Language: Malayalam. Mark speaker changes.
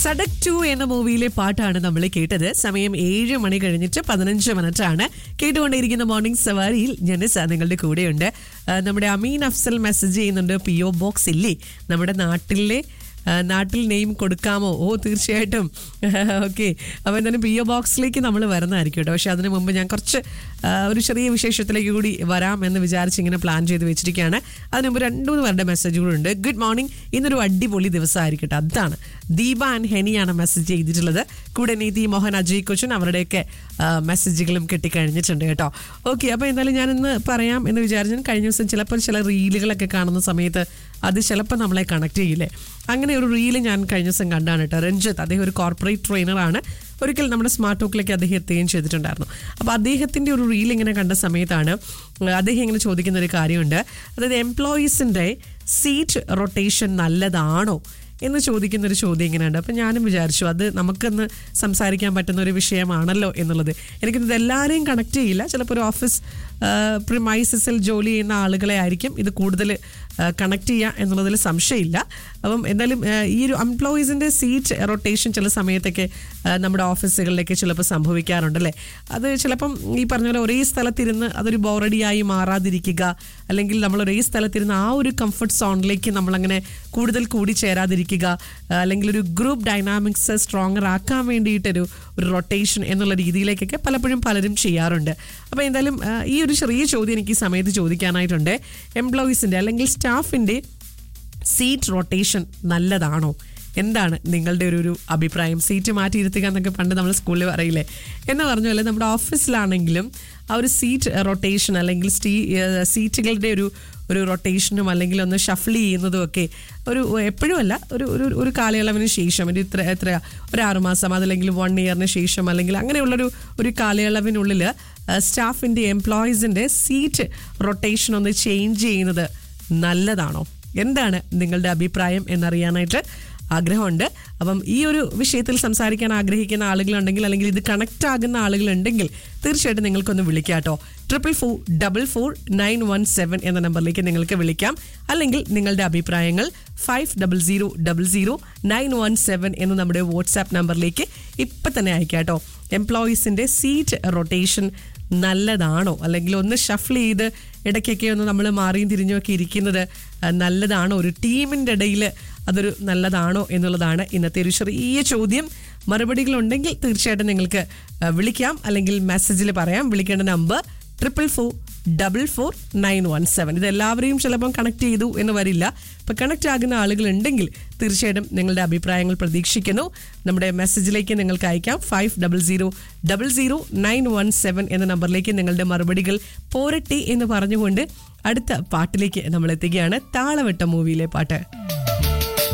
Speaker 1: സഡക് ടു എന്ന മൂവിയിലെ പാട്ടാണ് നമ്മൾ കേട്ടത് സമയം ഏഴ് മണി കഴിഞ്ഞിട്ട് പതിനഞ്ച് മിനിറ്റ് ആണ് കേട്ടുകൊണ്ടിരിക്കുന്ന മോർണിംഗ് സവാരിയിൽ ജനസ നിങ്ങളുടെ കൂടെയുണ്ട് ആ, നമ്മുടെ അമീൻ അഫ്സൽ മെസ്സേജ് ചെയ്യുന്നുണ്ട് പി ഒ ബോക്സ് ഇല്ലേ നമ്മുടെ നാട്ടിലെ ആ, നാട്ടിൽ നെയിം കൊടുക്കാമോ ഓ തീർച്ചയായിട്ടും ഓക്കെ അപ്പോൾ എന്തായാലും പി ഒ ബോക്സിലേക്ക് നമ്മൾ വരുന്നതായിരിക്കും കേട്ടോ പക്ഷെ അതിന് മുമ്പ് ഞാൻ കുറച്ച് ആ, ഒരു ചെറിയ വിശേഷത്തിലേക്ക് കൂടി വരാം എന്ന് വിചാരിച്ച് ഇങ്ങനെ പ്ലാൻ ചെയ്ത് വെച്ചിരിക്കുകയാണ് അതിന് മുമ്പ് രണ്ടു മൂന്ന് പേരുടെ മെസ്സേജുകളുണ്ട് ഗുഡ് മോർണിംഗ് ഇന്നൊരു അടിപൊളി ദിവസമായിരിക്കട്ടെ അതാണ് ദീപ ആൻഡ് ഹെനിയാണ് മെസ്സേജ് ചെയ്തിട്ടുള്ളത് കൂടെ നീതി മോഹൻ അജയ് കൊച്ചൻ അവരുടെയൊക്കെ ആ, മെസ്സേജുകളും കിട്ടിക്കഴിഞ്ഞിട്ടുണ്ട് കേട്ടോ ഓക്കെ അപ്പോൾ എന്തായാലും ഞാൻ ഇന്ന് പറയാം എന്ന് വിചാരിച്ചു ഞാൻ കഴിഞ്ഞ ദിവസം ചിലപ്പോൾ ചില റീലുകളൊക്കെ കാണുന്ന സമയത്ത് അത് ചിലപ്പോൾ നമ്മളെ കണക്ട് ചെയ്യില്ലേ അങ്ങനെ ഒരു റീല് ഞാൻ കഴിഞ്ഞ ദിവസം കണ്ടാണ് കേട്ടോ രഞ്ജിത്ത് അദ്ദേഹം ഒരു കോർപ്പറേറ്റ് ട്രെയിനറാണ് ഒരിക്കൽ നമ്മുടെ സ്മാർട്ട് ടോക്കിലേക്ക് അദ്ദേഹം എത്തുകയും ചെയ്തിട്ടുണ്ടായിരുന്നു അപ്പോൾ അദ്ദേഹത്തിൻ്റെ ഒരു റീൽ ഇങ്ങനെ കണ്ട സമയത്താണ് അദ്ദേഹം ഇങ്ങനെ ചോദിക്കുന്ന ഒരു കാര്യമുണ്ട് അതായത് എംപ്ലോയീസിൻ്റെ സീറ്റ് റൊട്ടേഷൻ നല്ലതാണോ എന്ന് ചോദിക്കുന്ന ഒരു ചോദ്യം ഇങ്ങനെയുണ്ട് അപ്പം ഞാനും വിചാരിച്ചു അത് നമുക്കൊന്ന് സംസാരിക്കാൻ പറ്റുന്ന ഒരു വിഷയമാണല്ലോ എന്നുള്ളത് എനിക്കിത് എല്ലാവരെയും കണക്ട് ചെയ്യില്ല ചിലപ്പോൾ ഒരു ഓഫീസ് പ്രിമൈസസിൽ ജോലി ചെയ്യുന്ന ആളുകളെ ആയിരിക്കും ഇത് കൂടുതൽ കണക്ട് ചെയ്യുക എന്നുള്ളതിൽ സംശയമില്ല അപ്പം എന്തായാലും ആ, ഈ ഒരു എംപ്ലോയീസിൻ്റെ സീറ്റ് റൊട്ടേഷൻ ചില സമയത്തൊക്കെ ആ, നമ്മുടെ ഓഫീസുകളിലേക്ക് ചിലപ്പോൾ സംഭവിക്കാറുണ്ടല്ലേ അത് ചിലപ്പം ഈ പറഞ്ഞ പോലെ ഒരേ സ്ഥലത്തിരുന്ന് അതൊരു ബോറടിയായി മാറാതിരിക്കുക അല്ലെങ്കിൽ നമ്മൾ ഒരേ സ്ഥലത്തിരുന്ന് ആ ഒരു കംഫർട്ട് സോണിലേക്ക് നമ്മളങ്ങനെ കൂടുതൽ കൂടി ചേരാതിരിക്കുക ആ, അല്ലെങ്കിൽ ഒരു ഗ്രൂപ്പ് ഡൈനാമിക്സ് സ്ട്രോങ്ങർ ആക്കാൻ വേണ്ടിയിട്ടൊരു ഒരു റൊട്ടേഷൻ എന്നുള്ള രീതിയിലേക്കൊക്കെ പലപ്പോഴും പലരും ചെയ്യാറുണ്ട് അപ്പോൾ എന്തായാലും ആ, ഈ ഒരു ചെറിയ ചോദ്യം എനിക്ക് ഈ സമയത്ത് ചോദിക്കാനായിട്ടുണ്ട് എംപ്ലോയീസിൻ്റെ അല്ലെങ്കിൽ സ്റ്റാഫിൻ്റെ സീറ്റ് റൊട്ടേഷൻ നല്ലതാണോ എന്താണ് നിങ്ങളുടെ ഒരു ഒരു അഭിപ്രായം സീറ്റ് മാറ്റിയിരുത്തുക എന്നൊക്കെ പണ്ട് നമ്മൾ സ്കൂളിൽ പറയില്ലേ എന്ന് പറഞ്ഞ പോലെ നമ്മുടെ ഓഫീസിലാണെങ്കിലും ആ ഒരു സീറ്റ് റൊട്ടേഷൻ അല്ലെങ്കിൽ സ്റ്റീ സീറ്റുകളുടെ ഒരു ഒരു റൊട്ടേഷനും അല്ലെങ്കിൽ ഒന്ന് ഷഫിൾ ചെയ്യുന്നതും ഒക്കെ ഒരു എപ്പോഴും അല്ല ഒരു ഒരു ഒരു കാലയളവിന് ശേഷം ഒരു ഇത്ര എത്ര ഒരു ആറുമാസം അതല്ലെങ്കിൽ വൺ ഇയറിന് ശേഷം അല്ലെങ്കിൽ അങ്ങനെയുള്ളൊരു ഒരു കാലയളവിനുള്ളിൽ സ്റ്റാഫിൻ്റെ എംപ്ലോയീസിൻ്റെ സീറ്റ് റൊട്ടേഷൻ ഒന്ന് ചേഞ്ച് ചെയ്യുന്നത് നല്ലതാണോ എന്താണ് നിങ്ങളുടെ അഭിപ്രായം എന്നറിയാനായിട്ട് ആഗ്രഹമുണ്ട് അപ്പം ഈ ഒരു വിഷയത്തിൽ സംസാരിക്കാൻ ആഗ്രഹിക്കുന്ന ആളുകളുണ്ടെങ്കിൽ അല്ലെങ്കിൽ ഇത് കണക്റ്റ് ആകുന്ന ആളുകളുണ്ടെങ്കിൽ തീർച്ചയായിട്ടും നിങ്ങൾക്കൊന്ന് വിളിക്കാം കേട്ടോ triple four double four nine one seven എന്ന നമ്പറിലേക്ക് നിങ്ങൾക്ക് വിളിക്കാം അല്ലെങ്കിൽ നിങ്ങളുടെ അഭിപ്രായങ്ങൾ five double zero double zero nine one seven എന്ന നമ്മുടെ വാട്സാപ്പ് നമ്പറിലേക്ക് ഇപ്പം തന്നെ അയക്കാം കേട്ടോ എംപ്ലോയീസിൻ്റെ സീറ്റ് റൊട്ടേഷൻ നല്ലതാണോ അല്ലെങ്കിൽ ഒന്ന് ഷഫിൾ ചെയ്ത് ഇടയ്ക്കൊക്കെ ഒന്ന് നമ്മൾ മാറിയും തിരിഞ്ഞും ഒക്കെ ഇരിക്കുന്നത് ആ, നല്ലതാണോ ഒരു ടീമിൻ്റെ ഇടയിൽ അതൊരു നല്ലതാണോ എന്നുള്ളതാണ് ഇന്നത്തെ ഒരു ചെറിയ ചോദ്യം മറുപടികളുണ്ടെങ്കിൽ തീർച്ചയായിട്ടും നിങ്ങൾക്ക് ആ, വിളിക്കാം അല്ലെങ്കിൽ മെസ്സേജിൽ പറയാം വിളിക്കേണ്ട number triple four double four nine one seven ഇത് എല്ലാവരെയും ചിലപ്പം കണക്ട് ചെയ്തു എന്ന് വരില്ല ഇപ്പം കണക്ട് ആകുന്ന ആളുകൾ ഉണ്ടെങ്കിൽ തീർച്ചയായിട്ടും നിങ്ങളുടെ അഭിപ്രായങ്ങൾ പ്രതീക്ഷിക്കുന്നു നമ്മുടെ മെസ്സേജിലേക്ക് നിങ്ങൾക്ക് അയക്കാം five double zero double zero nine one seven എന്ന നമ്പറിലേക്ക് നിങ്ങളുടെ മറുപടികൾ പോരട്ടെ എന്ന് പറഞ്ഞുകൊണ്ട് അടുത്ത പാട്ടിലേക്ക് നമ്മൾ എത്തുകയാണ് താളവട്ട മൂവിയിലെ പാട്ട്